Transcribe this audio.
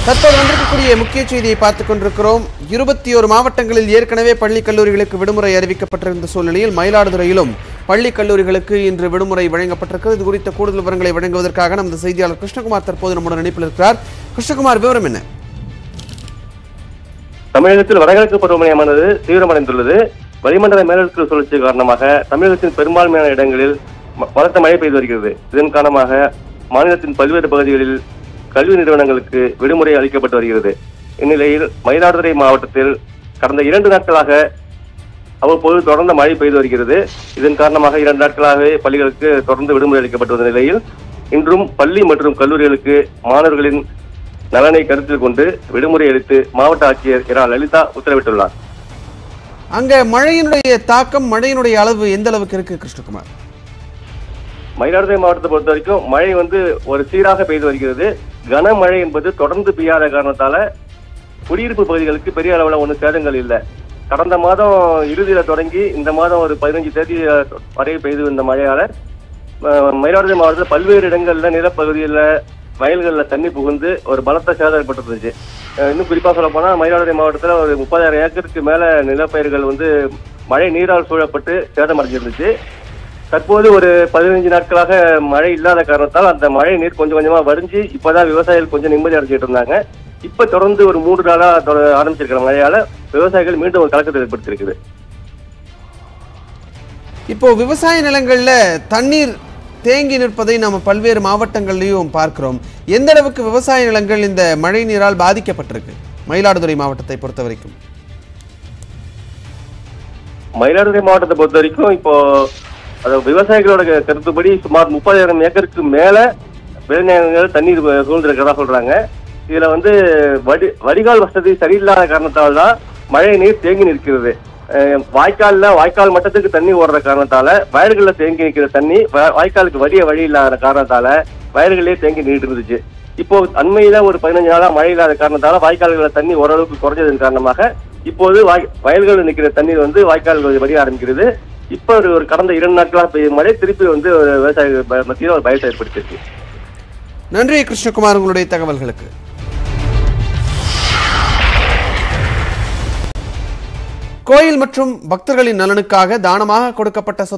தற்போது வந்திருக்கக்கூடிய முக்கிய செய்தியை பார்த்துக் கொண்டிருக்கிறோம் இருபத்தி ஒரு மாவட்டங்களில் ஏற்கனவே பள்ளி கல்லூரிகளுக்கு விடுமுறை அறிவிக்கப்பட்டிருந்த சூழ்நிலையில் மயிலாடுதுறையிலும் பள்ளி கல்லூரிகளுக்கு இன்று விடுமுறை வழங்கப்பட்டிருக்கிறது இது குறித்த கூடுதல் விவரங்களை வழங்குவதற்காக நமது செய்தியாளர் கிருஷ்ணகுமார் தற்போது நம்முடன் இணைப்பில் இருக்கிறார் கிருஷ்ணகுமார் விவரம் என்ன தமிழகத்தில் வடகிழக்கு பருவமழையானது தீவிரமடைந்துள்ளது வளிமண்டல மேலடுக்கு சுழற்சி காரணமாக தமிழகத்தின் பெரும்பான்மையான இடங்களில் ம- பலத்த மழை பெய்து வருகிறது இதன் காரணமாக மாநிலத்தின் பல்வேறு பகுதிகளில் கல்வி நிறுவனங்களுக்கு விடுமுறை அளிக்கப்பட்டு வருகிறது இந்நிலையில் மயிலாடுதுறை மாவட்டத்தில் கடந்த இரண்டு நாட்களாக அவ்வப்போது தொடர்ந்து மழை பெய்து வருகிறது இதன் காரணமாக இரண்டு நாட்களாகவே பள்ளிகளுக்கு தொடர்ந்து விடுமுறை அளிக்கப்பட்டு வந்த நிலையில் இன்றும் பள்ளி மற்றும் கல்லூரிகளுக்கு மாணவர்களின் நலனை கருத்தில் கொண்டு விடுமுறை அளித்து மாவட்ட ஆட்சியர் இரா லலிதா உத்தரவிட்டுள்ளார் அங்க மழையினுடைய தாக்கம் மழையினுடைய அளவு எந்த அளவுக்கு இருக்கு கிருஷ்ணகுமார் மயிலாடுதுறை மாவட்டத்தை பொறுத்த வரைக்கும் மழை வந்து ஒரு சீராக பெய்து வருகிறது கனமழை என்பது தொடர்ந்து பெய்யாத காரணத்தால குடியிருப்பு பகுதிகளுக்கு பெரிய அளவுல ஒன்றும் சேதங்கள் இல்லை கடந்த மாதம் இறுதியில தொடங்கி இந்த மாதம் ஒரு பதினஞ்சு தேதி அஹ், வரை பெய்து வந்த மழையால அஹ், மயிலாடுதுறை மாவட்டத்தில் பல்வேறு இடங்கள்ல நிலப்பகுதியில் வயல்களில் தண்ணி புகுந்து ஒரு பலத்த சேதம் ஏற்பட்டுருந்துச்சு அஹ், இன்னும் குறிப்பா சொல்ல போனா மயிலாடுதுறை மாவட்டத்தில் ஒரு முப்பதாயிரம் ஏக்கருக்கு மேல நிலப்பயிர்கள் வந்து மழை நீரால் சூழப்பட்டு சேதம் அடைஞ்சிருந்துச்சு தற்போது ஒரு பதினைஞ்சு நாட்களாக மழை இல்லாத காரணத்தால் அந்த மழை நீர் கொஞ்சம் கொஞ்சமா வடிஞ்சு இப்பதான் விவசாயிகள் கொஞ்சம் நிம்மதி அடைஞ்சிட்டு இருந்தாங்க இப்ப தொடர்ந்து ஒரு மூன்று நாளா தொட- ஆரம்பிச்சிருக்கிற மழையால விவசாயிகள் மீண்டும் ஒரு கலக்கத்தை ஏற்படுத்தியிருக்குது இப்போ விவசாய நிலங்கள்ல தண்ணீர் தேங்கி நிற்பதை நம்ம பல்வேறு மாவட்டங்கள்லையும் பார்க்கிறோம் எந்த அளவுக்கு விவசாய நிலங்கள் இந்த மழை நீரால் பாதிக்கப்பட்டிருக்கு மயிலாடுதுறை மாவட்டத்தை பொறுத்த வரைக்கும் மயிலாடுதுறை மாவட்டத்தை பொறுத்த வரைக்கும் இப்போ அது விவசாயிகளோட க- கருத்துப்படி சுமார் முப்பதாயிரம் ஏக்கருக்கு மேல விளைநிலங்கள் தண்ணீர் வ- சூழ்ந்திருக்கிறதா சொல்றாங்க இதுல வந்து வடி வடிகால் வசதி சரியில்லாத காரணத்தால் தான் மழை நீர் தேங்கி நிற்கிறது அஹ் வாய்க்கால்ல வாய்க்கால் மட்டத்துக்கு தண்ணி ஓடுற காரணத்தால வயல்கள்ல தேங்கி நிற்கிற தண்ணி வ- வாய்க்காலுக்கு வடிய வழி இல்லாத காரணத்தால வயல்களே தேங்கி நின்றுட்டு இருந்துச்சு இப்போ அண்மையில ஒரு பதினஞ்சு நாளா மழை இல்லாத காரணத்தால வாய்க்கால்கள தண்ணி ஓரளவுக்கு குறைஞ்சதன் காரணமாக இப்போது வாய் வயல்களில் நிற்கிற தண்ணீர் வந்து வாய்க்கால்கள் வடிய ஆரம்பிக்கிறது இப்போ ஒரு ஒரு கடந்த இரண்டு நாட்களாக பெய்யும் மழை திருப்பி வந்து ஒரு விவசாய ப- மத்தியில் ஒரு பயத்தை ஏற்படுத்தியிருக்கு நன்றி கிருஷ்ணகுமார் உங்களுடைய தகவல்களுக்கு கோயில் மற்றும் பக்தர்களின் நலனுக்காக தானமாக கொடுக்கப்பட்ட சொத்து